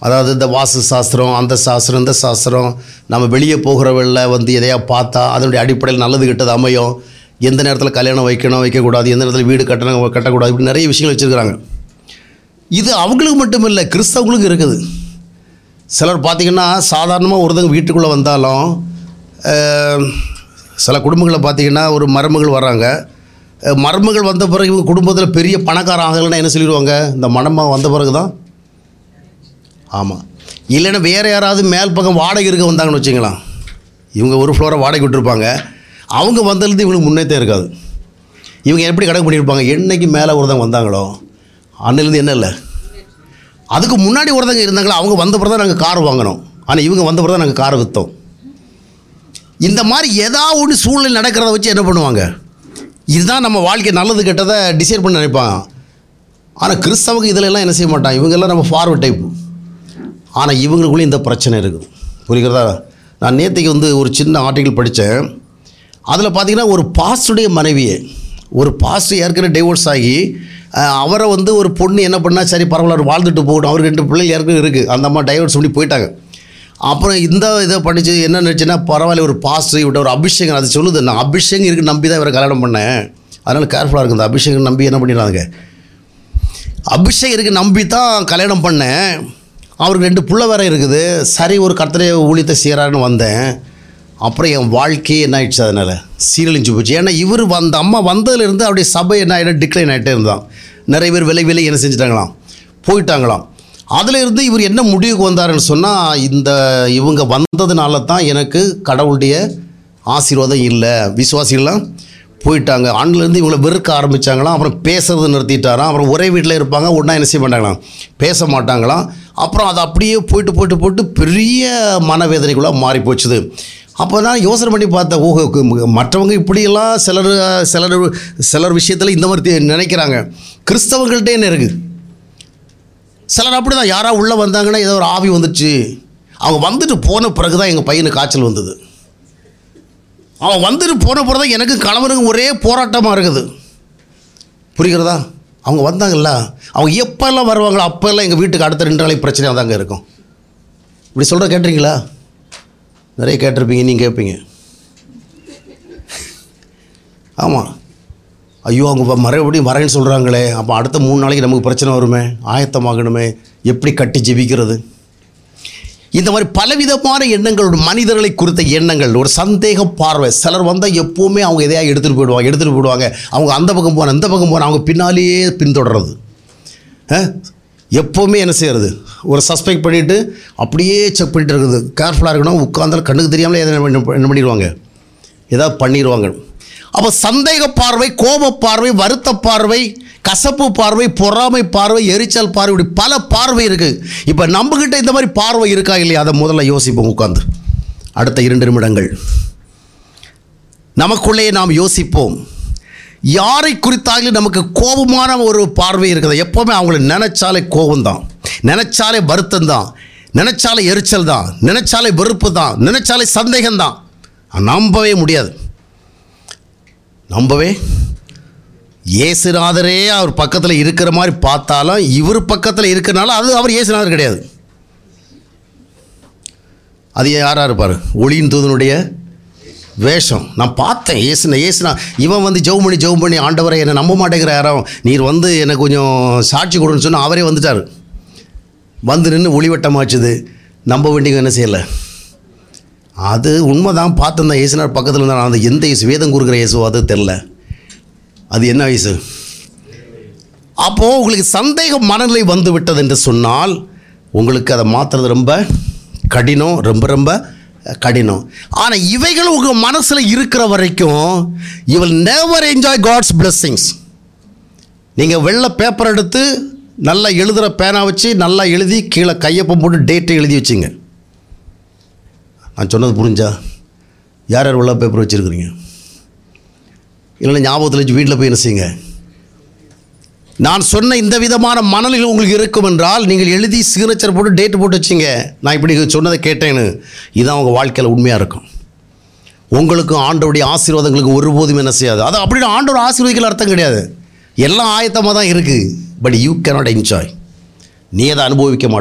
அதாவது இந்த வாஸ்து சாஸ்திரம் அந்த சாஸ்திரம் இந்த சாஸ்திரம் நம்ம வெளியே போகிறவள்ள வந்து எதையா பார்த்தா அதனுடைய அடிப்படையில் நல்லது கெட்டது அமையும் எந்த நேரத்தில் கல்யாணம் வைக்கணும் வைக்கக்கூடாது எந்த நேரத்தில் வீடு கட்டணும் கட்டக்கூடாது இப்படி நிறைய விஷயங்கள் வச்சுருக்கிறாங்க இது அவங்களுக்கு மட்டும் இல்லை கிறிஸ்தவங்களுக்கும் இருக்குது சிலர் பார்த்திங்கன்னா சாதாரணமாக ஒருத்தங்க வீட்டுக்குள்ளே வந்தாலும் அஹ், சில குடும்பங்களில் பார்த்திங்கன்னா ஒரு மருமகள் வராங்க அஹ், மருமகள் வந்த பிறகு இவங்க குடும்பத்தில் பெரிய பணக்காரன் ஆகலைன்னா என்ன சொல்லிடுவாங்க இந்த மணமாக வந்த பிறகு தான் ஆமாம் இல்லைன்னா வேறு யாராவது மேல் பக்கம் வாடகை இருக்க வந்தாங்கன்னு வச்சுங்களேன் இவங்க ஒரு ஃப்ளோரை வாடகை விட்டுருப்பாங்க அவங்க வந்ததுலேருந்து இவங்களுக்கு முன்னேற்றம் இருக்காது இவங்க எப்படி கணக்கு பண்ணியிருப்பாங்க என்னைக்கு மேலே ஒருத்தவங்க வந்தாங்களோ அன்னிலேருந்து என்ன இல்லை அதுக்கு முன்னாடி ஒருத்தங்க இருந்தாங்களோ அவங்க வந்த பிறகு தான் நாங்கள் கார் வாங்கினோம் ஆனால் இவங்க வந்த பிறகு தான் நாங்கள் காரை விற்றோம் இந்த மாதிரி ஏதாவது ஒன்று சூழ்நிலை நடக்கிறத வச்சு என்ன பண்ணுவாங்க இதுதான் நம்ம வாழ்க்கை நல்லது கெட்டதை டிசைட் பண்ண நினைப்பாங்க ஆனால் கிறிஸ்தவங்க இதில் எல்லாம் என்ன செய்ய மாட்டாங்க இவங்கெல்லாம் நம்ம ஃபார்வர்ட் டைப் ஆனால் இவங்களுக்குள்ளே இந்த பிரச்சனை இருக்குது புரிகிறதா நான் நேற்றுக்கு வந்து ஒரு சின்ன ஆர்டிக்கல் படித்தேன் அதில் பார்த்தீங்கன்னா ஒரு பாஸ்டுடைய மனைவியை ஒரு பாஸ்ட் ஏற்கனவே டைவோர்ஸ் ஆகி அஹ், அவரை வந்து ஒரு பொண்ணு என்ன பண்ணால் சரி பரவாயில்ல அவர் வாழ்ந்துட்டு போகட்டும் அவருக்கு ரெண்டு பிள்ளைகள் ஏற்கனவே இருக்குது அந்த அம்மா டைவோர்ஸ் பண்ணி போயிட்டாங்க அப்புறம் இந்த இதை படித்து என்ன நினச்சுன்னா பரவாயில்ல ஒரு பாஸ்ட் இவட்ட ஒரு அபிஷேகம் அது சொல்லுது நான் அபிஷேகம் இருக்கு நம்பி தான் இவரை கல்யாணம் பண்ணேன் அதனால் கேர்ஃபுல்லாக இருக்குது இந்த அபிஷேகம் நம்பி என்ன பண்ணிடுறாங்க அபிஷேகம் இருக்கு நம்பி தான் கல்யாணம் பண்ணேன் அவருக்கு ரெண்டு புள்ள வேற இருக்குது சரி ஒரு கர்த்தரை ஊழியத்தை செய்கிறாருன்னு வந்தேன் அப்புறம் என் வாழ்க்கையே என்ன ஆயிடுச்சு அதனால் சீரழிஞ்சு போச்சு ஏன்னா இவர் வந்த அம்மா வந்ததுலேருந்து அப்படியே சபை என்ன ஆகிடும் டிக்ளைன் ஆகிட்டே இருந்தான் நிறைய பேர் விலை விலை என்ன செஞ்சிட்டாங்களாம் போயிட்டாங்களாம் அதில் இருந்து இவர் என்ன முடிவுக்கு வந்தாருன்னு சொன்னால் இந்த இவங்க வந்ததுனால தான் எனக்கு கடவுளுடைய ஆசீர்வாதம் இல்லை விசுவாசிகள்லாம் போயிட்டாங்க ஆண்லேருந்து இவங்களை வெறுக்க ஆரம்பித்தாங்களாம் அப்புறம் பேசுறது நிறுத்திட்டாராம் அப்புறம் ஒரே வீட்டில் இருப்பாங்க ஒன்றா என்ன செய்ய மாட்டாங்களாம் பேச மாட்டாங்களாம் அப்புறம் அது அப்படியே போயிட்டு போயிட்டு போயிட்டு பெரிய மனவேதனைக்குள்ளே மாறி போச்சுது அப்போ தான் யோசனை பண்ணி பார்த்தேன் ஓஹோ கு- மற்றவங்க இப்படியெல்லாம் சிலர் சிலர் சிலர் விஷயத்தில் இந்த மாதிரி தி- நினைக்கிறாங்க கிறிஸ்தவங்கள்ட்டே என்ன இருக்குது சிலர் அப்படி தான் யாராவது உள்ளே வந்தாங்கன்னா ஏதோ ஒரு ஆவி வந்துச்சு அவங்க வந்துட்டு போன பிறகு தான் எங்கள் பையனுக்கு காய்ச்சல் வந்தது அவன் வந்துட்டு போன பிறகு தான் எனக்கு கணவனுக்கு ஒரே போராட்டமாக இருக்குது புரிகிறதா அவங்க வந்தாங்கல்ல அவங்க எப்போல்லாம் வருவாங்களோ அப்போல்லாம் எங்கள் வீட்டுக்கு அடுத்த ரெண்டு நாளைக்கு பிரச்சனையாக தாங்க இருக்கும் இப்படி சொல்கிற கேட்டிருக்கீங்களா நிறைய கேட்டிருப்பீங்க நீங்கள் கேட்பீங்க ஆமாம் ஐயோ அவங்க வ- மறுபடியும் வரேன்னு சொல்கிறாங்களே அப்போ அடுத்த மூணு நாளைக்கு நமக்கு பிரச்சனை வருமே ஆயத்தமாகணுமே எப்படி கட்டி ஜெபிக்கிறது இந்த மாதிரி பலவிதமான எண்ணங்கள் ஒரு மனிதர்களை குறித்த எண்ணங்கள் ஒரு சந்தேக பார்வை சிலர் வந்தால் எப்போவுமே அவங்க எதையா எடுத்துகிட்டு போயிடுவாங்க எடுத்துகிட்டு போயிடுவாங்க அவங்க அந்த பக்கம் போன இந்த பக்கம் போன அவங்க பின்னாலேயே பின்தொடர்றது அஹ்? எப்போவுமே என்ன செய்யறது ஒரு சஸ்பெக்ட் பண்ணிவிட்டு அப்படியே செக் பண்ணிட்டு இருக்குது கேர்ஃபுல்லாக இருக்கணும் உட்காந்தாலும் கண்ணுக்கு தெரியாமலே எதை என்ன பண்ணி- என்ன பண்ணிடுவாங்க ஏதாவது பண்ணிடுவாங்க அப்போ சந்தேக பார்வை கோப பார்வை வருத்த பார்வை கசப்பு பார்வை பொறாமை பார்வை எரிச்சல் பார்வை இப்படி பல பார்வை இருக்குது இப்போ நம்மக்கிட்ட இந்த மாதிரி பார்வை இருக்கா இல்லையா அதை முதல்ல யோசிப்போம் உட்காந்து அடுத்த இரண்டு நிமிடங்கள் நமக்குள்ளே நாம் யோசிப்போம் யாரை குறித்தாலும் நமக்கு கோபமான ஒரு பார்வை இருக்குது எப்போவுமே அவங்கள நினைச்சாலே கோபம் தான் நினைச்சாலே வருத்தம் தான் நினைச்சாலே எரிச்சல் தான் நினைச்சாலே வெறுப்பு தான் நினைச்சாலே சந்தேகம் தான் நம்பவே முடியாது நம்பவே இயேசுநாதரே அவர் பக்கத்தில் இருக்கிற மாதிரி பார்த்தாலும் இவர் பக்கத்தில் இருக்கிறனால அது அவர் இயேசுநாதர் கிடையாது அது யாராக இருப்பார் ஒளியின் தூதனுடைய வேஷம் நான் பார்த்தேன் ஏசுன ஏசுனா இவன் வந்து ஜெபம் பண்ணி ஜெபம் பண்ணி ஆண்டவரை என்னை நம்ப மாட்டேங்கிற யாரும் நீர் வந்து எனக்கு கொஞ்சம் சாட்சி கொடுன்னு சொன்னால் அவரே வந்துட்டார் வந்து நின்று ஒளிவட்டமாச்சுது நம்ப வேண்டியவங்க என்ன செய்யலை அது உண்மைதான் பார்த்துருந்தேன் இயேசுனார் பக்கத்தில் இருந்தால் அந்த எந்த இயேசு வேதம் கொடுக்குற இயேசுவோ அது தெரில அது என்ன வயசு அப்போது உங்களுக்கு சந்தேக மனநிலை வந்து விட்டது என்று சொன்னால் உங்களுக்கு அதை மாற்றுறது ரொம்ப கடினம் ரொம்ப ரொம்ப கடினம் ஆனால் இவைகள் உங்கள் மனசில் இருக்கிற வரைக்கும் you will never enjoy God's blessings நீங்கள் வெள்ளை பேப்பர் எடுத்து நல்லா எழுதுகிற பேனா வச்சு நல்லா எழுதி கீழே கையப்பம் போட்டு டேட்டை எழுதி வச்சுங்க நான் சொன்னது புரிஞ்சா யார் யார் வெள்ளை பேப்பர் வச்சுருக்குறீங்க இல்லைன்னா ஞாபகத்தில் வச்சு வீட்டில் போய் என்ன செய்யுங்க நான் சொன்ன இந்த விதமான மனநிலை உங்களுக்கு இருக்கும் என்றால் நீங்கள் எழுதி சிக்னேச்சர் போட்டு டேட் போட்டு வச்சிங்க நான் இப்படி சொன்னதை கேட்டேன்னு இதுதான் உங்கள் வாழ்க்கையில் உண்மையாக இருக்கும் உங்களுக்கும் ஆண்டவருடைய ஆசீர்வாதங்களுக்கு ஒருபோதும் என்ன செய்யாது அது அப்படின்னு ஆண்டவர் ஆசீர்வதிக்கல அர்த்தம் கிடையாது எல்லாம் ஆயத்தமாக தான் இருக்குது பட் யூ cannot என்ஜாய் நீ அதை அனுபவிக்க மாட்ட